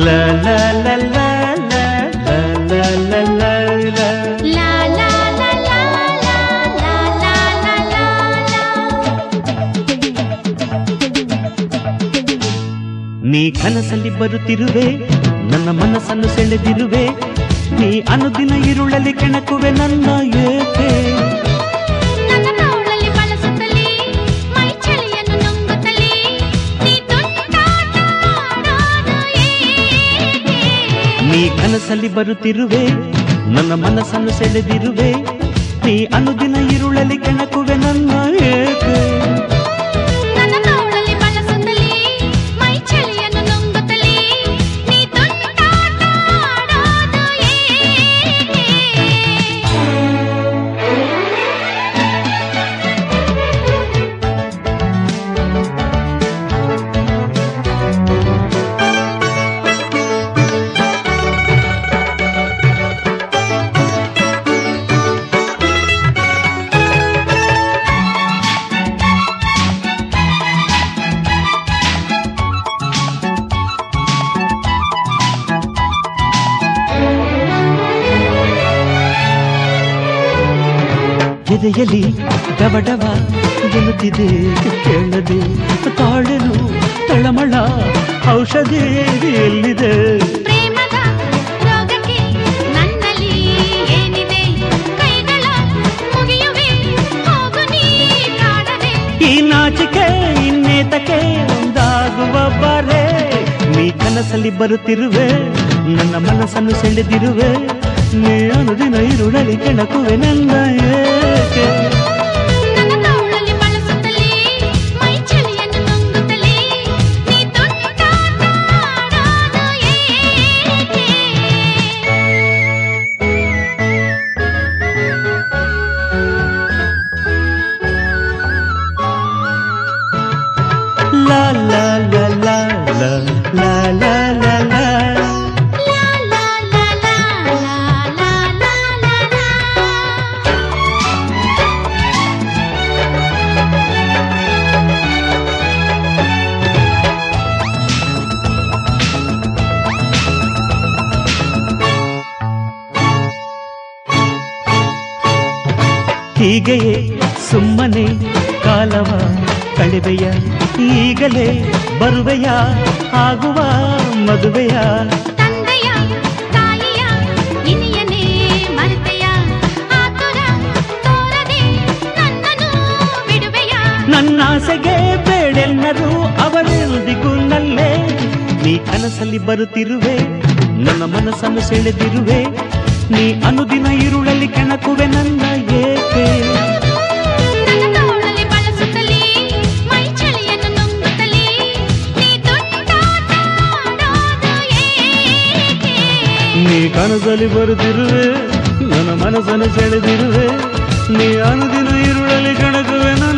La la la la la la la la la la. ಲಾ ಲಾ ಲಾ ಲಾ ಲಾ ಲಾ ಲಾ ಲಾ ಲಾ ಲಾ. ನೀ ಕನಸಲ್ಲಿ ಬರುತ್ತಿರುವೆ ನನ್ನ ಮನಸ್ಸನ್ನು ಸೆಳೆದಿರುವೆ ನೀ ಅನುದಿನ ಇರುಳಲ್ಲಿ ಕೆಣಕುವೆ ನನ್ನ ಏಕೆ ನನ್ನ ತೋಳಲ್ಲಿ ಬಳಸುತ್ತಲೇ ಮೈ ಚಳಿಯನ್ನು ನುಂಗುತ್ತಲೇ ನೀ ತುಂಟಾಟ ಆಡೋದು ಏಕೆ? ನೀ ಕನಸಲ್ಲಿ ಬರುತ್ತಿರುವೆ ನನ್ನ ಮನಸ್ಸನ್ನು ಸೆಳೆದಿರುವೆ ನೀ ಅನುದಿನ ಇರುಳಲ್ಲಿ ಕೆಣಕುವೆ ನನ್ನ ಏಕೆ ನನ್ನ ತೋಳಲ್ಲಿ ಬಳಸುತ್ತಲೇ ಮೈ ಚಳಿಯನ್ನು ನುಂಗುತ್ತಲೇ ನೀ ತುಂಟಾಟ ಆಡೋದು ಏಕೆ? ಎದೆಯಲ್ಲಿ ಡಬಡವ ಗೆಲ್ಲುತ್ತಿದೆ ಕೇಳದೆ ತಾಳೆನು ತಳಮಳ ಔಷಧಿ ಎಲ್ಲಿದೆ ಪ್ರೇಮದ ರೋಗಕ್ಕೆ ನನ್ನಲ್ಲಿ ಏನಿದೆ ಕೈಗಳ ಮುಗಿಯುವೆ ಹೋಗು ನೀ ಕಾಡದೆ ಈ ನಾಚಿಕೆ ಇನ್ನೇತಕ್ಕೆ ಒಂದಾಗುವ ಬಾರೆ ನೀ ಕನಸಲ್ಲಿ ಬರುತ್ತಿರುವೆ ನನ್ನ ಮನಸ್ಸನ್ನು ಸೆಳೆದಿರುವೆ ನೀ ಅನುದಿನ ಇರುಳಲಿ ಕೆಣಕುವೆ ನನ್ನ ಏಕೆ ನನ್ನ ತೋಳಲ್ಲಿ ಬಳಸುತ್ತಲೇ ಮೈ ಚಳಿಯನ್ನು ನುಂಗುತ್ತಲೇ ನೀ ತುಂಟಾಟ ಆಡೋದು ಏಕೆ? ಲಾ ಲಾ ಲಾ ಲಾ ಲಾ ಲಾ ಲಾ ಲಾ ಲಾ ಲಾ ಲಾ ಲಾ ಲಾ ಲಾ ಲಾ ಲಾ ಲಾ ಲಾ. ಹೀಗೆಯೇ ಸುಮ್ಮನೆ ಕಾಲವ ಕಳೆವೆಯ ಈಗಲೇ ಬರುವೆಯ ಆಗುವ ಮದುವೆಯ ತಂದೆಯ ತಾಯಿಯ ಇನಿಯನೇ ಮರೆತೆಯ ಆತುರ ತೋರದೆ ನನ್ನನ್ನು ಬಿಡುವೆಯ ನನ್ನಾಸೆಗೆ ಬೇಡೆಲ್ಲರೂ ಅವರೆಂದಿಗೂ ನಲ್ಲೇ ನೀ ಕನಸಲ್ಲಿ ಬರುತ್ತಿರುವೆ ನನ್ನ ಮನಸ್ಸನ್ನು ಸೆಳೆದಿರುವೆ ನೀ ಅನುದಿನ ಇರುಳಲ್ಲಿ ಕೆಣಕುವೆ ನನ್ನ ಏಕೆ ನನ್ನ ತೋಳಲ್ಲಿ ಬಳಸುತ್ತಲೇ ಮೈ ಚಳಿಯನ್ನು ನುಂಗುತ್ತಲೇ ನೀ ತುಂಟಾಟ ಆಡೋದು ಏಕೆ? ನೀ ಕನಸಲ್ಲಿ ಬರುತ್ತಿರುವೆ ನನ್ನ ಮನಸ್ಸನ್ನು ಸೆಳೆದಿರುವೆ ನೀ ಅನುದಿನ ಇರುಳಲ್ಲಿ ಕೆಣಕುವೆ ನನ್ನ